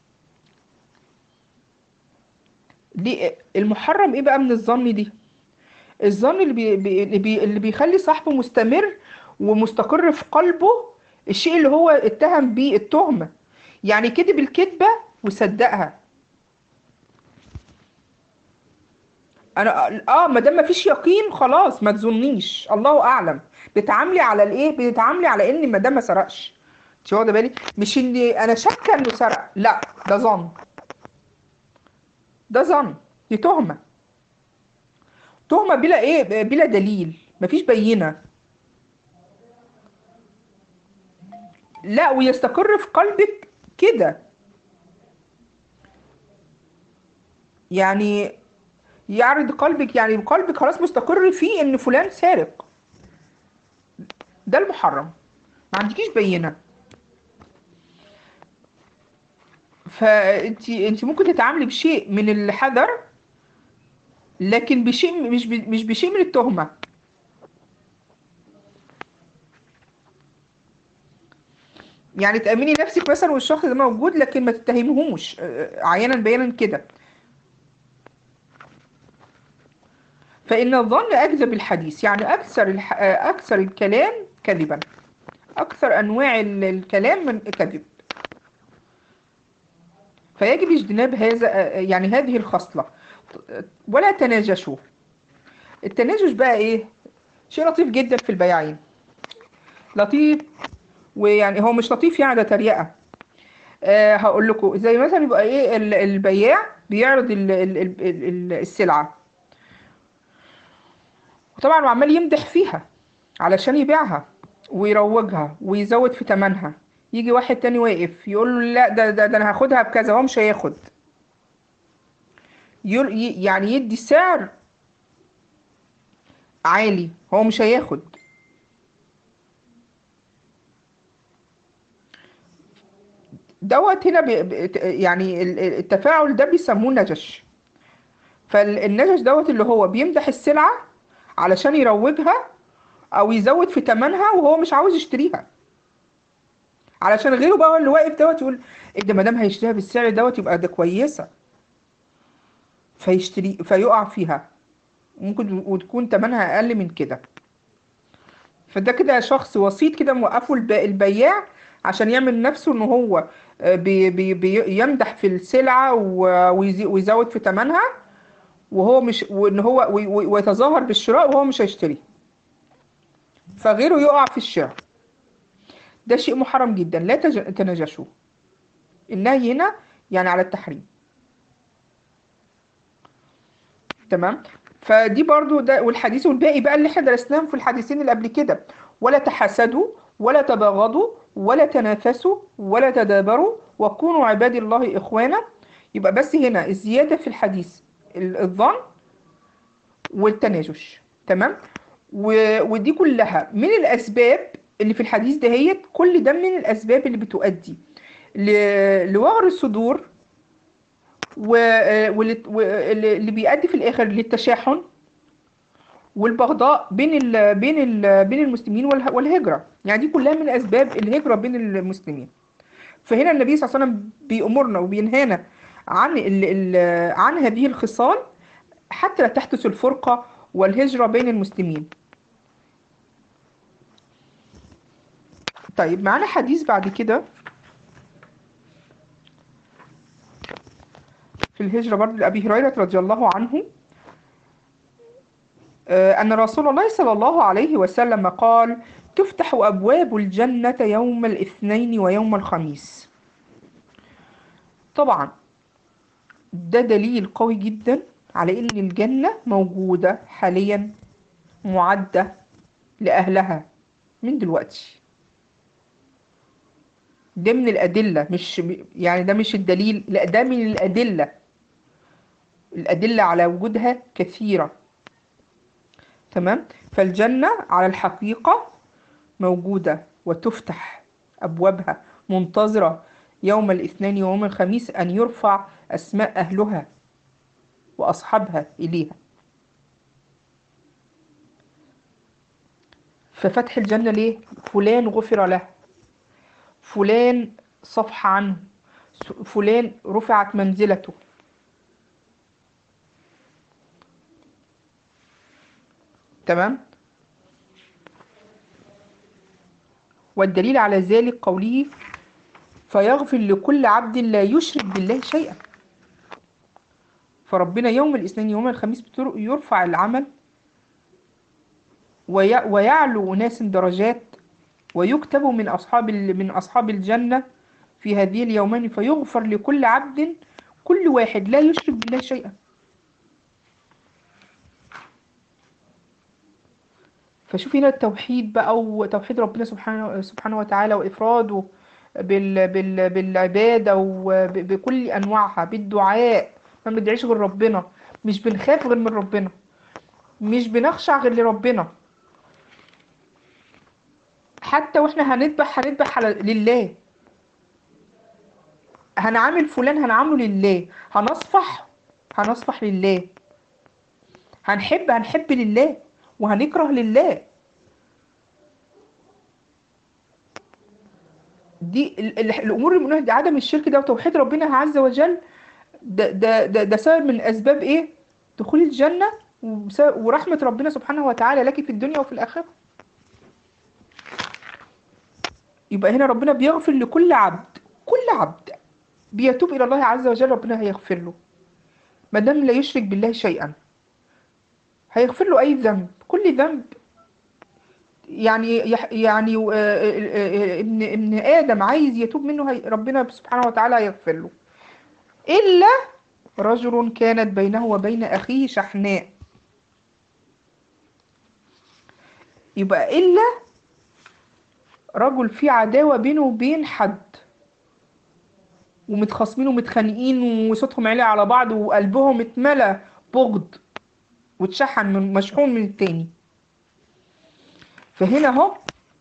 ليه المحرم إيه بقى من الظن دي الظن اللي, بي... بي... اللي, بي... اللي بيخلي صاحبه مستمر ومستقر في قلبه الشيء اللي هو اتهم بيه التهمة يعني كذب الكذبة وصدقها انا اه ما دام مفيش يقين خلاص ما تظنيش الله اعلم بتعاملي على الايه بتتعاملي على ان ما دام ما سرقش انت واخده بالك مش ان انا شاكه انه سرق لا ده ظن ده ظن دي تهمه تهمه بلا ايه بلا دليل مفيش بينه لا ويستقر في قلبك كده يعني يعرض قلبك يعني قلبك خلاص مستقر فيه ان فلان سارق ده المحرم ما عندكيش بينه فانت انت ممكن تتعاملي بشيء من الحذر لكن بشيء مش ب- مش بشيء من التهمة يعني تأمني نفسك مثلا والشخص ده موجود لكن ما تتهمهوش آه، عيانا بيانا كده فإن الظن أكذب الحديث يعني أكثر الح... آه، أكثر الكلام كذبا أكثر أنواع ال- الكلام من كذب فيجب اجتناب هذا آه، يعني هذه الخصلة ولا تناجشوا التناجش بقى إيه شيء لطيف جدا في البياعين لطيف ويعني هو مش لطيف يعني ده تريقة أه هقول لكم زي مثلا يبقى ايه ال- البياع بيعرض ال- ال- ال- ال- السلعة وطبعا هو عمال يمدح فيها علشان يبيعها ويروجها ويزود في تمنها يجي واحد تاني واقف يقول له لا ده ده, ده انا هاخدها بكذا هو مش هياخد يقول ي- يعني يدي سعر عالي هو مش هياخد دوت هنا بي بي- يعني ال- ال- التفاعل ده بيسموه نجش فالنجش دوت اللي هو بيمدح السلعة علشان يروجها او يزود في تمنها وهو مش عاوز يشتريها علشان غيره بقى هو اللي واقف دوت يقول ايه ده ما دام هيشتريها بالسعر دوت يبقى ده كويسة فيشتري فيقع فيها ممكن وتكون تمنها اقل من كده فده كده شخص وسيط كده موقفه الب- البياع عشان يعمل نفسه ان هو آه، بي بي بي يمدح في السلعة و- ويزي- ويزود في تمنها وهو مش وان هو وي- وي- ويتظاهر بالشراء وهو مش هيشتري فغيره يقع في الشراء ده شيء محرم جدا لا تج- تناجشوا النهي هنا يعني على التحريم تمام فدي برضو ده والحديث والباقي بقى اللي احنا درسناهم في الحديثين اللي قبل كده ولا تحاسدوا ولا تباغضوا ولا تنافسوا ولا تدابروا وكونوا عباد الله إخوانا يبقى بس هنا الزيادة في الحديث ال- الظن والتناجش تمام و... ودي كلها من الأسباب اللي في الحديث دهيت كل ده من الأسباب اللي بتؤدي ل... لوغر الصدور و... واللي واللي- اللي بيؤدي في الآخر للتشاحن والبغضاء بين ال بين ال بين المسلمين والහ- والهجرة يعني دي كلها من أسباب الهجرة بين المسلمين فهنا النبي صلى الله عليه وسلم بيأمرنا وبينهانا عن ال ال عن هذه الخصال حتى لا تحدث الفرقة والهجرة بين المسلمين طيب معانا حديث بعد كده في الهجرة برضه لأبي هريرة رضي الله عنه آه، أن رسول الله صلى الله عليه وسلم قال تفتح أبواب الجنة يوم الاثنين ويوم الخميس طبعا ده دليل قوي جدا على ان الجنة موجودة حاليا معدة لأهلها من دلوقتي ده من الأدلة مش يعني ده مش الدليل لا ده من الأدلة الأدلة على وجودها كثيرة تمام فالجنة على الحقيقة موجودة وتفتح أبوابها منتظرة يوم الاثنين ويوم الخميس أن يرفع أسماء أهلها وأصحابها إليها ففتح الجنة ليه؟ فلان غفر له فلان صفح عنه فلان رفعت منزلته تمام والدليل على ذلك قوله فيغفر لكل عبد لا يشرك بالله شيئا فربنا يوم الاثنين يوم الخميس بتر- يرفع العمل وي- ويعلو ناس درجات ويكتب من أصحاب ال- من أصحاب الجنة في هذه اليومين فيغفر لكل عبد كل واحد لا يشرك بالله شيئا فشوف هنا التوحيد بقى وتوحيد ربنا سبحانه سبحانه وتعالى وإفراده بال بال بالعبادة وبكل أنواعها بالدعاء ما بندعيش غير ربنا مش بنخاف غير من ربنا مش بنخشع غير لربنا حتى واحنا هنذبح هنذبح على لله هنعامل فلان هنعامله لله هنصفح هنصفح لله هنحب هنحب لله وهنكره لله دي ال- ال- الامور المنهيه دي عدم الشرك ده وتوحيد ربنا عز وجل ده ده ده, ده سبب من اسباب ايه دخول الجنه وبسبب- ورحمه ربنا سبحانه وتعالى لك في الدنيا وفي الاخره يبقى هنا ربنا بيغفر لكل عبد كل عبد بيتوب الى الله عز وجل ربنا هيغفر له ما دام لا يشرك بالله شيئا هيغفر له اي ذنب كل ذنب يعني يح- يعني آه، آه، آه، ابن ابن ادم عايز يتوب منه هي ربنا سبحانه وتعالى هيغفر له الا رجل كانت بينه وبين اخيه شحناء يبقى الا رجل في عداوة بينه وبين حد ومتخاصمين ومتخانقين وصوتهم عالي على بعض وقلبهم اتملى بغض واتشحن من مشحون من التاني فهنا اهو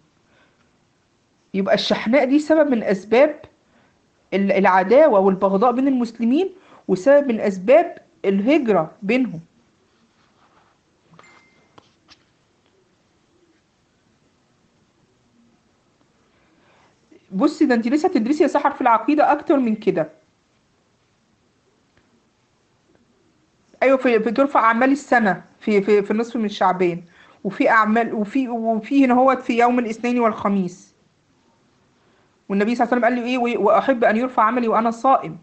يبقى الشحناء دي سبب من اسباب ال- العداوة والبغضاء بين المسلمين وسبب من اسباب الهجرة بينهم بصي ده انت لسه تدرسي يا سحر في العقيدة اكتر من كده ايوه في بترفع اعمال السنة في في في النصف من شعبان وفي اعمال وفي وفي هنا هو في يوم الاثنين والخميس والنبي صلى الله عليه وسلم قال له ايه واحب ان يرفع عملي وانا صائم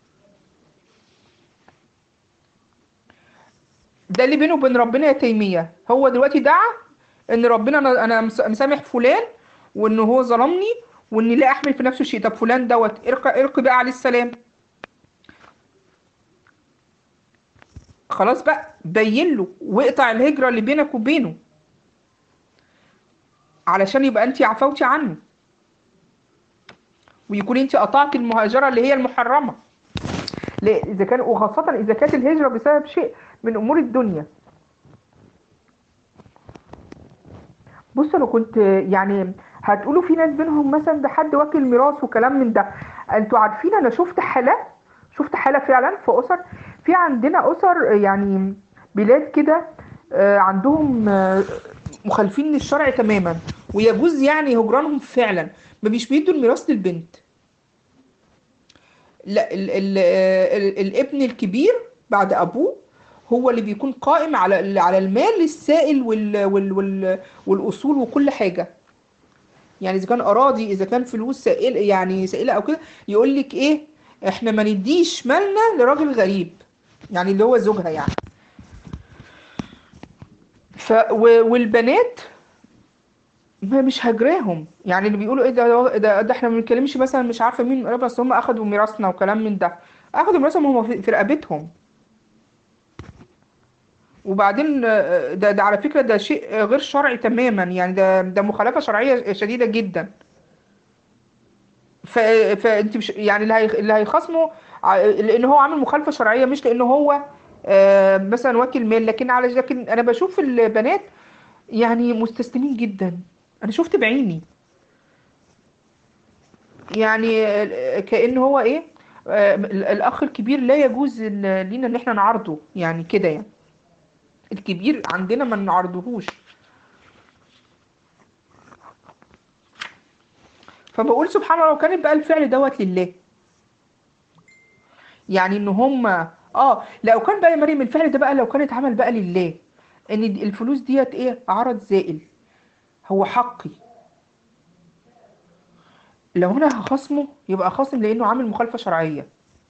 ده اللي بينه وبين ربنا يا تيمية هو دلوقتي دعا ان ربنا انا انا مس- مسامح فلان وان هو ظلمني واني لا احمل في نفسه شيء طب فلان دوت ارقى ارقى بقى عليه السلام خلاص بقى بين له واقطع الهجرة اللي بينك وبينه علشان يبقى انت عفوتي عنه ويكون انت قطعت المهاجرة اللي هي المحرمة لا اذا كان وخاصة اذا كانت الهجرة بسبب شيء من امور الدنيا بص انا كنت يعني هتقولوا في ناس بينهم مثلا ده حد واكل ميراث وكلام من ده انتوا عارفين انا شفت حالة شفت حالة فعلا في اسر في عندنا اسر يعني بلاد كده آه، عندهم آه، مخالفين للشرع تماما ويجوز يعني هجرانهم فعلا ما مش بيدوا الميراث للبنت لا ال ال ال الابن الكبير بعد ابوه هو اللي بيكون قائم على على المال السائل وال وال وال والاصول وكل حاجه يعني اذا كان اراضي اذا كان فلوس سائل يعني سائله او كده يقول لك ايه احنا ما نديش مالنا لراجل غريب يعني اللي هو زوجها يعني ف و- والبنات ما مش هجراهم يعني اللي بيقولوا ايه ده ده, ده احنا ما بنتكلمش مثلا مش عارفه مين من بس هم اخدوا ميراثنا وكلام من ده اخدوا ميراثهم هم في في رقبتهم وبعدين آه، ده ده على فكره ده شيء غير شرعي تماما يعني ده ده مخالفه شرعيه شديده جدا ف فانت مش يعني اللي هي اللي هيخصمه ع- لان هو عامل مخالفه شرعيه مش لان هو آه، مثلا واكل مال لكن على لكن انا بشوف البنات يعني مستسلمين جدا انا شفت بعيني يعني آه، كأن هو ايه آه، الاخ الكبير لا يجوز إن- لينا ان احنا نعارضه يعني كده يعني الكبير عندنا ما نعرضهوش فبقول سبحان الله لو كانت بقى الفعل دوت لله يعني ان هم اه لو كان بقى يا مريم الفعل ده بقى لو كان اتعمل بقى لله ان دي- الفلوس ديت ايه عرض زائل هو حقي لو انا هخصمه يبقى خاصم لانه عامل مخالفة شرعية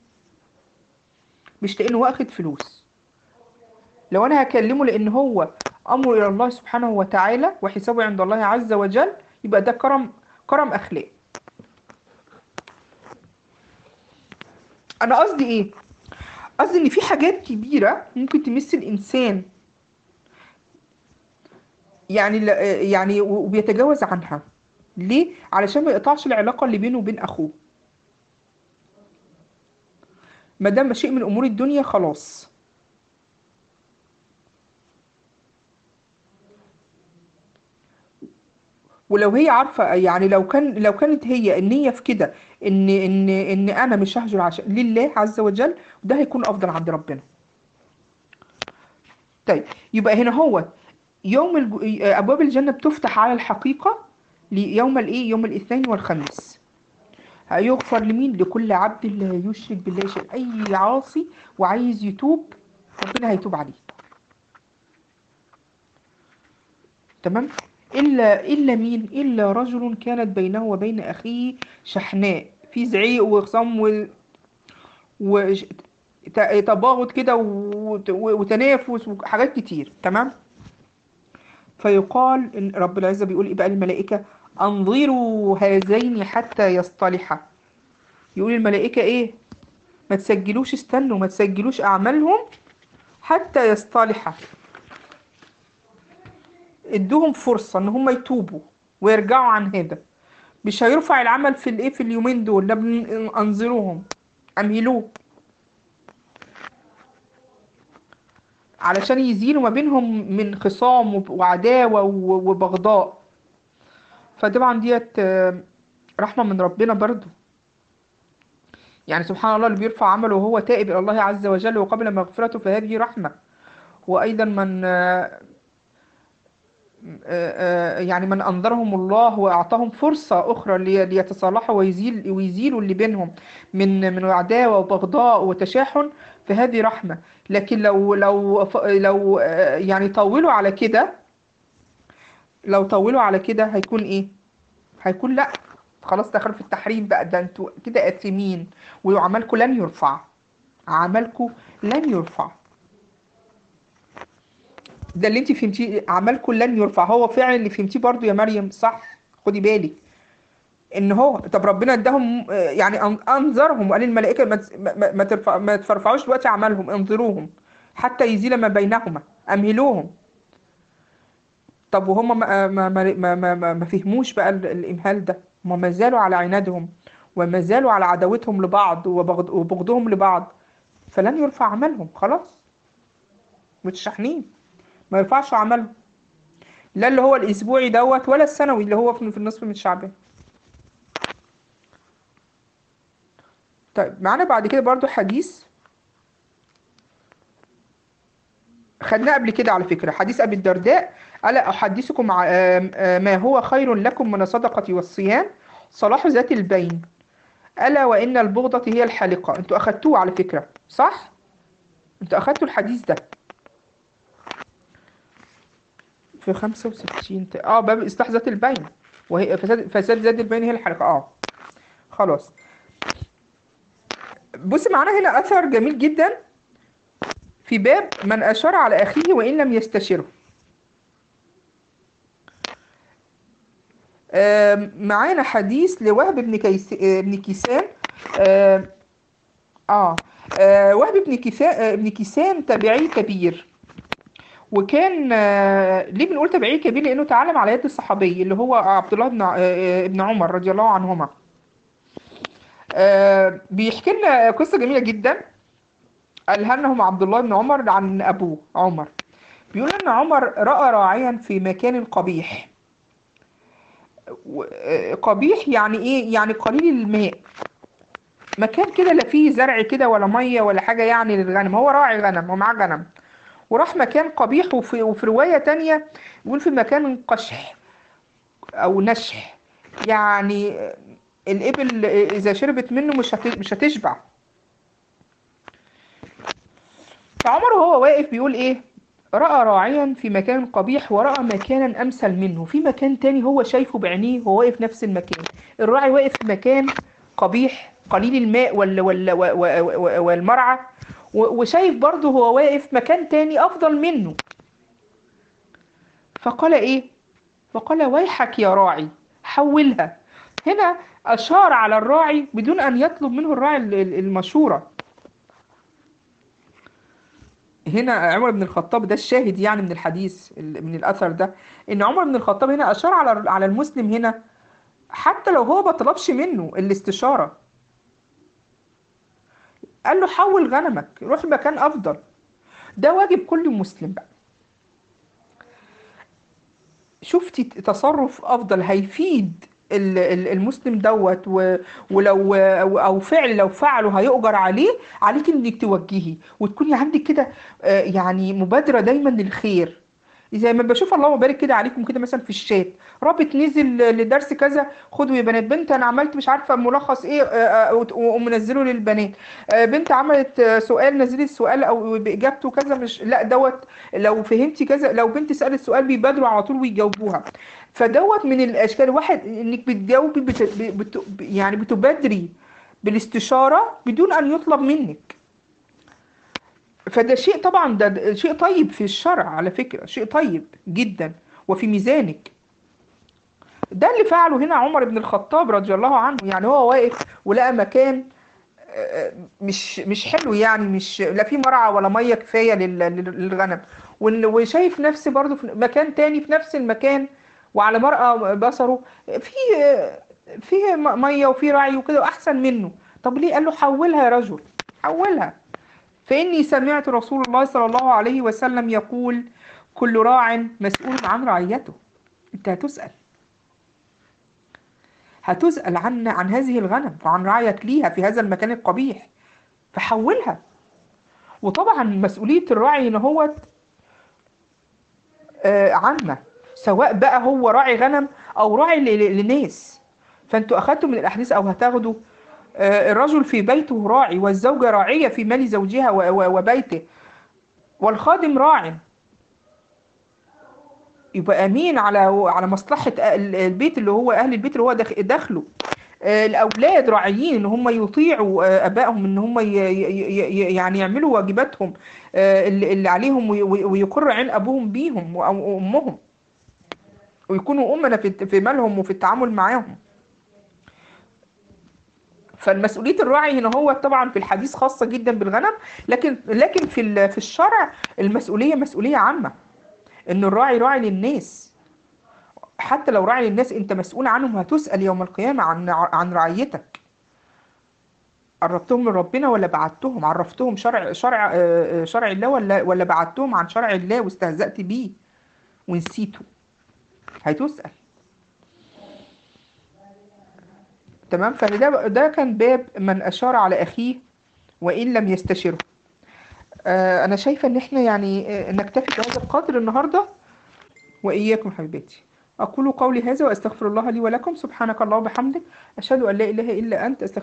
مش لانه واخد فلوس لو انا هكلمه لان هو امره الى الله سبحانه وتعالى وحسابه عند الله عز وجل يبقى ده كرم كرم اخلاق انا قصدي ايه قصدي ان في حاجات كبيرة ممكن تمس الانسان يعني لا- يعني وبيتجاوز عنها ليه علشان ما يقطعش العلاقة اللي بينه وبين اخوه ما دام شيء من امور الدنيا خلاص ولو هي عارفة يعني لو كان لو كانت هي النية في كده ان ان ان انا مش ههجر عشان لله عز وجل وده هيكون افضل عند ربنا طيب يبقى هنا هو يوم الج... ابواب الجنة بتفتح على الحقيقة ليوم الايه يوم الاثنين والخميس هيغفر لمين لكل عبد لا يشرك بالله شيء اي عاصي وعايز يتوب ربنا هيتوب عليه تمام إلا إلا مين إلا رجل كانت بينه وبين أخيه شحناء في زعيق وخصام و... وتباغض كده وت- وتنافس وحاجات كتير تمام فيقال إن رب العزة بيقول إيه بقى الملائكة أنظروا هذين حتى يصطلحا يقول الملائكة إيه ما تسجلوش استنوا ما تسجلوش أعمالهم حتى يصطلحا ادوهم فرصة ان هم يتوبوا ويرجعوا عن هذا مش هيرفع العمل في الايه في اليومين دول ده بن- انظروهم امهلوه علشان يزيلوا ما بينهم من خصام وب- وعداوة و- وبغضاء فطبعا ديت آه، رحمة من ربنا برضو يعني سبحان الله اللي بيرفع عمله وهو تائب إلى الله عز وجل وقبل مغفرته فهذه رحمة وأيضا من آه، آه، يعني من أنظرهم الله وأعطاهم فرصة أخرى لي- ليتصالحوا ويزيل ويزيلوا اللي بينهم من من عداوة وبغضاء وتشاحن فهذه رحمة لكن لو لو ف- لو آه، يعني طولوا على كده لو طولوا على كده هيكون إيه؟ هيكون لأ خلاص دخلوا في التحريم بقى ده انتوا كده آثمين وعملكم لن يرفع عملكم لن يرفع ده اللي انت فهمتيه عملكم لن يرفع هو فعلا اللي فهمتيه برضو يا مريم صح خدي بالك ان هو طب ربنا اداهم آه، يعني أن- انذرهم وقال الملائكه ما تس- ما ما- ما ترفع ما ترفعوش دلوقتي اعمالهم انظروهم حتى يزيل ما بينهما امهلوهم طب وهم ما ما ما ما, ما, ما, ما فهموش بقى ال- الامهال ده هم ما زالوا على عنادهم وما زالوا على عداوتهم لبعض وبغض وبغضهم لبعض فلن يرفع عملهم خلاص متشحنين ما يرفعش عملهم لا اللي هو الاسبوعي دوت ولا السنوي اللي هو في في النصف من شعبان طيب معانا بعد كده برضو حديث خدناه قبل كده على فكرة حديث أبي الدرداء ألا أحدثكم ع- آم- آم- ما هو خير لكم من الصدقة والصيام صلاح ذات البين ألا وإن البغضة هي الحالقة أنتوا أخدتوه على فكرة صح؟ أنتوا أخدتوا الحديث ده في 65 ت- اه باب إصلاح ذات البين وهي فساد فساد ذات البين هي الحالقة اه خلاص بص معانا هنا أثر جميل جدا في باب من أشار على أخيه وإن لم يستشره آم، معانا حديث لوهب بن كيس آه، بن كيسان آم، اه آه، وهب بن كيسان آه، ابن كيسان تابعي كبير وكان آه، ليه بنقول تابعي كبير لانه تعلم على يد الصحابي اللي هو عبد الله بن ع- آه، ابن عمر رضي الله عنهما آه، بيحكي لنا قصه جميله جدا قالها لهم عبد الله بن عمر عن ابوه عمر بيقول ان عمر راى راعيا في مكان قبيح و- آه، قبيح يعني ايه يعني قليل الماء مكان كده لا فيه زرع كده ولا ميه ولا حاجه يعني للغنم هو راعي غنم ومعاه غنم وراح مكان قبيح وفي, وفي روايه تانية يقول في مكان قشح او نشح يعني آه، الابل آه، اذا شربت منه مش هت- مش هتشبع فعمر وهو واقف بيقول ايه رأى راعيا في مكان قبيح ورأى مكانا أمثل منه في مكان تاني هو شايفه بعينيه وهو واقف نفس المكان الراعي واقف في مكان قبيح قليل الماء ولا ولا و- و- و- والمرعى و- وشايف برضه هو واقف مكان تاني أفضل منه فقال ايه فقال ويحك يا راعي حولها هنا أشار على الراعي بدون أن يطلب منه الراعي ال- ال- المشورة هنا عمر بن الخطاب ده الشاهد يعني من الحديث ال- من الأثر ده إن عمر بن الخطاب هنا أشار على على المسلم هنا حتى لو هو ما طلبش منه الاستشارة قال له حول غنمك روح لمكان أفضل ده واجب كل مسلم بقى شفتي تصرف افضل هيفيد ال- ال- المسلم دوت و- ولو او فعل لو فعله هيؤجر عليه عليك انك توجهي وتكوني عندك كده آه، يعني مبادره دايما للخير زي ما بشوف الله مبارك كده عليكم كده مثلا في الشات رابط نزل لدرس كذا خدوا يا بنات بنت انا عملت مش عارفه ملخص ايه آه، آه، وت- ومنزله للبنات آه، بنت عملت آه، سؤال نزلت السؤال او باجابته كذا مش لا دوت لو فهمتي كذا لو بنت سالت سؤال بيبادروا على طول ويجاوبوها فدوت من الاشكال واحد انك بتجاوبي بت... بت... يعني بتبادري بالاستشاره بدون ان يطلب منك فده شيء طبعا ده ده شيء طيب في الشرع على فكره شيء طيب جدا وفي ميزانك ده اللي فعله هنا عمر بن الخطاب رضي الله عنه يعني هو واقف ولقى مكان آه، مش مش حلو يعني مش لا في مرعى ولا ميه كفايه لل- لل- للغنم وال- وشايف نفسي برضو في مكان تاني في نفس المكان وعلى مرأى بصره في في م- ميه وفي رعي وكده احسن منه طب ليه قال له حولها يا رجل حولها فاني سمعت رسول الله صلى الله عليه وسلم يقول كل راع مسؤول عن رعيته انت هتسأل هتسأل عن عن هذه الغنم وعن رعيك ليها في هذا المكان القبيح فحولها وطبعا مسؤولية الراعي هنا هو آه، عامة سواء بقى هو راعي غنم أو راعي ل- ل- لناس فأنتوا أخدتوا من الأحاديث أو هتاخدوا آه، الرجل في بيته راعي والزوجة راعية في مال زوجها و- و- وبيته والخادم راع يبقى أمين على على مصلحة ال- البيت اللي هو أهل البيت اللي هو داخ- داخله آه، الأولاد راعيين إن هم يطيعوا آه، آبائهم إن هم ي- ي- ي- يعني يعملوا واجباتهم آه، اللي اللي عليهم وي- وي- ويقر عين أبوهم بيهم و- أو أمهم ويكونوا أمنا في في مالهم وفي التعامل معاهم فالمسؤولية الراعي هنا هو طبعا في الحديث خاصة جدا بالغنم لكن لكن في ال- في الشرع المسؤولية مسؤولية عامة إن الراعي راعي للناس حتى لو راعي للناس أنت مسؤول عنهم هتسأل يوم القيامة عن عن رعيتك قربتهم من ربنا ولا بعدتهم عرفتهم شرع شرع آه، آه، شرع الله ولا ولا بعدتهم عن شرع الله واستهزأت بيه ونسيته هتسأل تمام فده ده كان باب من أشار على أخيه وإن لم يستشره آه، أنا شايفة إن إحنا يعني آه، نكتفي بهذا القدر النهاردة وإياكم حبيباتي أقول قولي هذا وأستغفر الله لي ولكم سبحانك اللهم وبحمدك أشهد أن لا إله إلا أنت أستغفرك